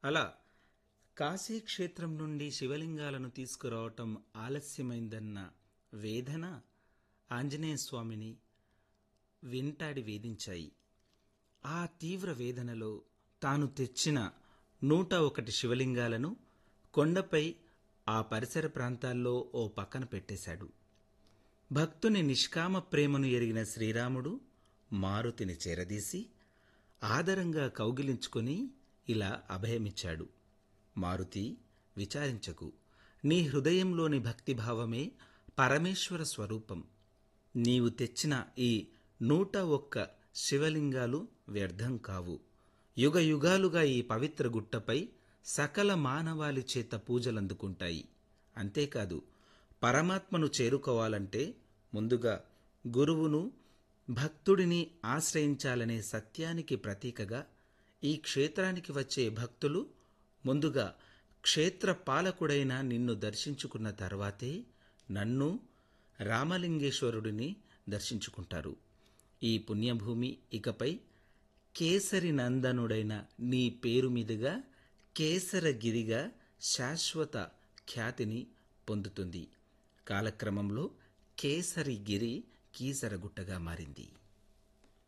అలా కాశీ క్షేత్రం నుండి శివలింగాలను తీసుకురావటం ఆలస్యమైందన్న వేదన ఆంజనేయ స్వామిని వెంటాడి వేధించాయి ఆ తీవ్ర వేదనలో తాను తెచ్చిన నూట ఒకటి శివలింగాలను కొండపై ఆ పరిసర ప్రాంతాల్లో ఓ పక్కన పెట్టేశాడు భక్తుని నిష్కామ ప్రేమను ఎరిగిన శ్రీరాముడు మారుతిని చేరదీసి ఆదరంగా కౌగిలించుకొని ఇలా అభయమిచ్చాడు మారుతి విచారించకు నీ హృదయంలోని భక్తిభావమే పరమేశ్వర స్వరూపం నీవు తెచ్చిన ఈ నూట ఒక్క శివలింగాలు వ్యర్థం కావు యుగ యుగాలుగా ఈ పవిత్ర గుట్టపై సకల మానవాళి చేత పూజలందుకుంటాయి అంతేకాదు పరమాత్మను చేరుకోవాలంటే ముందుగా గురువును భక్తుడిని ఆశ్రయించాలనే సత్యానికి ప్రతీకగా ఈ క్షేత్రానికి వచ్చే భక్తులు ముందుగా క్షేత్ర పాలకుడైన నిన్ను దర్శించుకున్న తర్వాతే నన్ను రామలింగేశ్వరుడిని దర్శించుకుంటారు ఈ పుణ్యభూమి ఇకపై కేసరి నందనుడైన నీ పేరు మీదుగా కేసరగిరిగా శాశ్వత ఖ్యాతిని పొందుతుంది కాలక్రమంలో కేసరిగిరి కీసరగుట్టగా మారింది